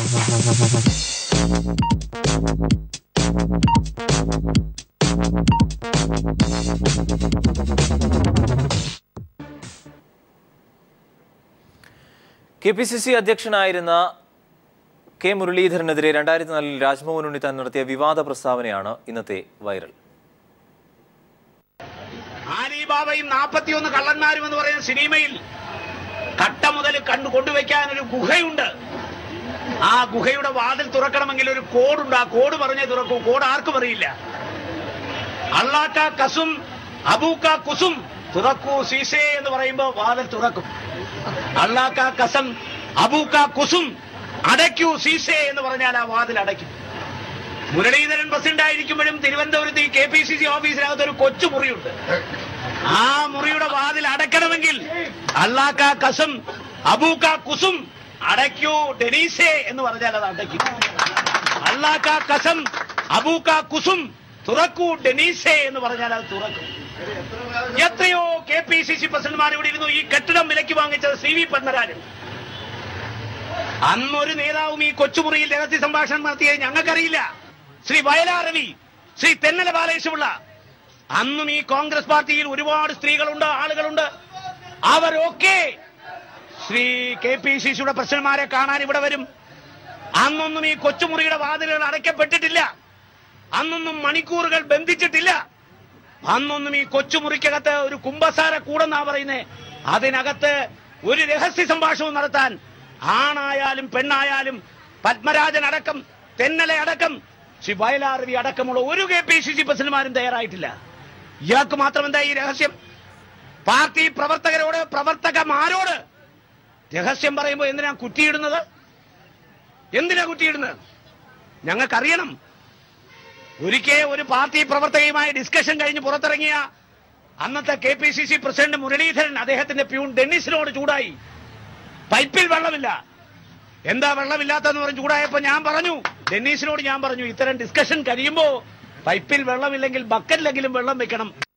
K P C C അധ്യക്ഷനായിരുന്ന K മുരളീധരനെതിരെ രണ്ടായിരത്തി നാലിൽ രാജ്ഭവൻ ഉണ്ണിത്താൻ നടത്തിയ വിവാദ പ്രസ്താവനയാണ് ഇന്നത്തെ വൈറൽ ആലിബാബയും നാൽപ്പത്തിയൊന്ന് കള്ളന്മാരും എന്ന് പറയുന്ന സിനിമയിൽ കട്ട മുതൽ കണ്ടു കൊണ്ടുവയ്ക്കാൻ ഒരു ഗുഹയുണ്ട് ആ ഗുഹയുടെ വാതിൽ തുറക്കണമെങ്കിൽ ഒരു കോഡുണ്ട് ആ കോഡ് പറഞ്ഞേ തുറക്കൂ കോഡ് ആർക്കും അറിയില്ല അള്ളാക്ക കസും അബൂക്ക കുസും തുറക്കൂ സീസേ എന്ന് പറയുമ്പോ വാതിൽ തുറക്കും അള്ളാക്ക കസം അബൂക്ക കുസും അടയ്ക്കൂ സീസേ എന്ന് പറഞ്ഞാൽ ആ വാതിൽ അടയ്ക്കും മുരളീധരൻ പ്രസിഡന്റ് ആയിരിക്കുമ്പോഴും തിരുവനന്തപുരത്ത് ഈ കെ പി സി സി ഓഫീസിനകത്ത് ഒരു കൊച്ചു മുറിയുണ്ട് ആ മുറിയുടെ വാതിൽ അടയ്ക്കണമെങ്കിൽ അള്ളാക്ക കസം അബൂക്ക കുസും അടയ്ക്കൂ ഡെനീസേ എന്ന് പറഞ്ഞാൽ അത് അടയ്ക്കും അള്ളാക്ക കസം അബൂക്ക കുസും തുറക്കൂ ഡെനീസേ എന്ന് പറഞ്ഞാൽ അത് തുറക്കും എത്രയോ കെ പി സി സി പ്രസിഡന്റ്മാർ ഇവിടെ ഇരുന്നു ഈ കെട്ടിടം വിലയ്ക്ക് വാങ്ങിച്ചത് സി വി പത്മരാജൻ അന്നൊരു നേതാവും ഈ കൊച്ചുമുറിയിൽ രഹസ്യ സംഭാഷണം നടത്തിയത് ഞങ്ങൾക്കറിയില്ല ശ്രീ വയലാർ രവി ശ്രീ തെന്നല ബാലകൃഷ്ണപിള്ള അന്നും ഈ കോൺഗ്രസ് പാർട്ടിയിൽ ഒരുപാട് സ്ത്രീകളുണ്ട് ആളുകളുണ്ട് അവരൊക്കെ ശ്രീ കെ പി സി സിയുടെ പ്രസിഡന്റ്മാരെ കാണാൻ ഇവിടെ വരും അന്നൊന്നും ഈ കൊച്ചുമുറിയുടെ വാതിലുകൾ അടയ്ക്കപ്പെട്ടിട്ടില്ല അന്നൊന്നും മണിക്കൂറുകൾ ബന്ധിച്ചിട്ടില്ല അന്നൊന്നും ഈ കൊച്ചുമുറിക്കകത്ത് ഒരു കുംഭസാര കൂടെന്നാ പറയുന്നേ അതിനകത്ത് ഒരു രഹസ്യ സംഭാഷണവും നടത്താൻ ആണായാലും പെണ്ണായാലും പത്മരാജൻ അടക്കം തെന്നലെ അടക്കം ശ്രീ വയലാർവി അടക്കമുള്ള ഒരു കെ പി സി സി പ്രസിഡന്റുമാരും തയ്യാറായിട്ടില്ല ഇയാൾക്ക് മാത്രം എന്താ ഈ രഹസ്യം പാർട്ടി പ്രവർത്തകരോട് പ്രവർത്തകമാരോട് രഹസ്യം പറയുമ്പോൾ എന്തിനാ കുറ്റിയിടുന്നത് എന്തിനാ കുറ്റിയിടുന്നത് ഞങ്ങൾക്കറിയണം ഒരിക്കൽ ഒരു പാർട്ടി പ്രവർത്തകയുമായി ഡിസ്കഷൻ കഴിഞ്ഞ് പുറത്തിറങ്ങിയ അന്നത്തെ K P C C president Muraleedharan അദ്ദേഹത്തിന്റെ പ്യൂൺ ഡെന്നിസിനോട് ചൂടായി പൈപ്പിൽ വെള്ളമില്ല എന്താ വെള്ളമില്ലാത്തെന്ന് പറഞ്ഞ് ചൂടായപ്പോ ഞാൻ പറഞ്ഞു ഡെന്നീസിനോട് ഞാൻ പറഞ്ഞു ഇത്തരം ഡിസ്കഷൻ കഴിയുമ്പോ പൈപ്പിൽ വെള്ളമില്ലെങ്കിൽ ബക്കറ്റിലെങ്കിലും വെള്ളം വെക്കണം